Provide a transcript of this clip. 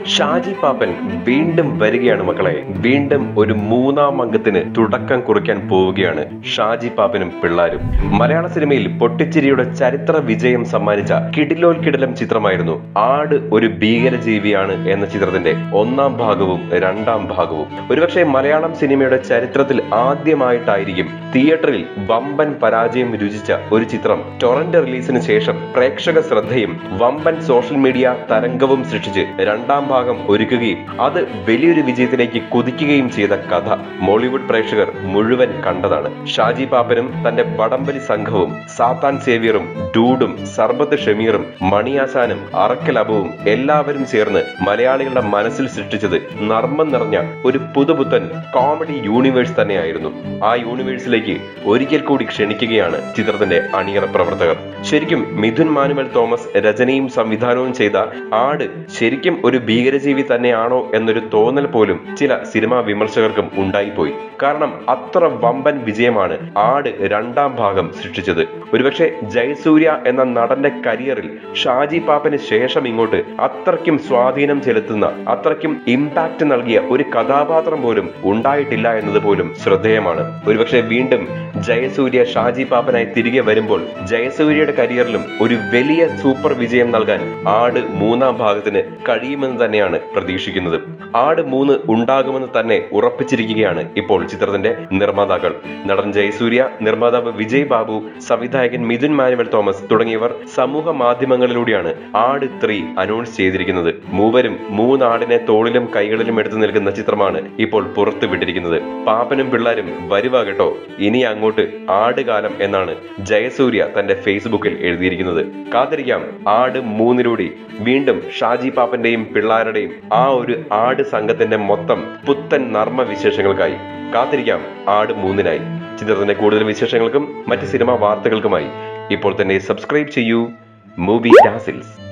ഷാജി പാപ്പൻ വീണ്ടും വരികയാണ് മക്കളെ വീണ്ടും ഒരു മൂന്നാം അംഗത്തിന് തുടക്കം കുറിക്കാൻ പോവുകയാണ് ഷാജി പാപ്പനും പിള്ളാരും മലയാള സിനിമയിൽ പൊട്ടിച്ചിരിയുടെ ചരിത്ര വിജയം സമ്മാനിച്ച കിടിലോൽ കിടിലം ചിത്രമായിരുന്നു ആട് ഒരു ഭീകരജീവിയാണ് എന്ന ചിത്രത്തിന്റെ ഒന്നാം ഭാഗവും രണ്ടാം ഭാഗവും ഒരുപക്ഷെ മലയാളം സിനിമയുടെ ചരിത്രത്തിൽ ആദ്യമായിട്ടായിരിക്കും തിയേറ്ററിൽ വമ്പൻ പരാജയം രുചിച്ച ഒരു ചിത്രം ടൊറന്റ് റിലീസിന് ശേഷം പ്രേക്ഷക ശ്രദ്ധയും വമ്പൻ സോഷ്യൽ മീഡിയ തരംഗവും സൃഷ്ടിച്ച് രണ്ടാം ഭാഗം ഒരുക്കുകയും അത് വലിയൊരു വിജയത്തിലേക്ക് കുതിക്കുകയും ചെയ്ത കഥ മോളിവുഡ് പ്രേക്ഷകർ മുഴുവൻ കണ്ടതാണ് ഷാജി പാപ്പനും തന്റെ വടംവലി സംഘവും സാത്താൻ സേവിയറും ഡൂഡും സർബത്ത് ഷമീറും മണിയാസാനും അറക്കൽ അബുവും എല്ലാവരും ചേർന്ന് മലയാളികളുടെ മനസ്സിൽ സൃഷ്ടിച്ചത് നർമ്മം നിറഞ്ഞ ഒരു പുതുപുത്തൻ കോമഡി യൂണിവേഴ്സ് തന്നെയായിരുന്നു ആ യൂണിവേഴ്സിലേക്ക് ഒരിക്കൽ കൂടി ക്ഷണിക്കുകയാണ് ചിത്രത്തിന്റെ അണിയറ പ്രവർത്തകർ ശരിക്കും മിഥുൻ മാനുവൽ തോമസ് രചനയും സംവിധാനവും ചെയ്ത ആട് ശരിക്കും ഒരു ഭീകരജീവി തന്നെയാണോ എന്നൊരു തോന്നൽ പോലും ചില സിനിമാ വിമർശകർക്കും ഉണ്ടായിപ്പോയി കാരണം അത്ര വമ്പൻ വിജയമാണ് ആട് രണ്ടാം ഭാഗം സൃഷ്ടിച്ചത് ഒരുപക്ഷെ ജയസൂര്യ എന്ന നടന്റെ കരിയറിൽ ഷാജി പാപ്പന് ശേഷം ഇങ്ങോട്ട് അത്രയ്ക്കും സ്വാധീനം ചെലുത്തുന്ന അത്രയ്ക്കും ഇമ്പാക്ട് നൽകിയ ഒരു കഥാപാത്രം പോലും ഉണ്ടായിട്ടില്ല എന്നത് പോലും ശ്രദ്ധേയമാണ് ഒരുപക്ഷെ വീണ്ടും ജയസൂര്യ ഷാജി പാപ്പനായി തിരികെ വരുമ്പോൾ ജയസൂര്യയുടെ കരിയറിലും ഒരു വലിയ സൂപ്പർ വിജയം നൽകാൻ ആട് മൂന്നാം ഭാഗത്തിന് കഴിയുമെന്ന് തന്നെയാണ് പ്രതീക്ഷിക്കുന്നത് ആട് മൂന്ന് ഉണ്ടാകുമെന്ന് തന്നെ ഉറപ്പിച്ചിരിക്കുകയാണ് ഇപ്പോൾ ചിത്രത്തിന്റെ നിർമ്മാതാക്കൾ നടൻ ജയസൂര്യ നിർമ്മാതാവ് വിജയ് ബാബു സംവിധായകൻ മിഥുൻ മാനുവൽ തോമസ് തുടങ്ങിയവർ സമൂഹ മാധ്യമങ്ങളിലൂടെയാണ് ആട് ത്രീ അനൗൺസ് ചെയ്തിരിക്കുന്നത് മൂവരും മൂന്നാടിനെ തോളിലും കൈകളിലും എടുത്തു നിൽക്കുന്ന ചിത്രമാണ് ഇപ്പോൾ പുറത്തു വിട്ടിരിക്കുന്നത് പാപ്പനും പിള്ളാരും വരുവാ കേട്ടോ ഇനി അങ്ങോട്ട് ആടുകാലം എന്നാണ് ജയസൂര്യ തന്റെ ഫേസ്ബുക്കിൽ എഴുതിയിരിക്കുന്നത് കാത്തിരിക്കാം ആട് മൂന്നിലൂടെ വീണ്ടും ഷാജി പാപ്പന്റെയും പിള്ളാരുടെയും ആ ഒരു ആട് സംഘത്തിന്റെ മൊത്തം പുത്തൻ നർമ്മ വിശേഷങ്ങൾക്കായി കാത്തിരിക്കാം ആട് മൂന്നിനായി ചിത്രത്തിന്റെ കൂടുതൽ വിശേഷങ്ങൾക്കും മറ്റ് സിനിമാ വാർത്തകൾക്കുമായി ഇപ്പോൾ തന്നെ സബ്സ്ക്രൈബ് ചെയ്യൂ മൂവി ടാസിൽസ്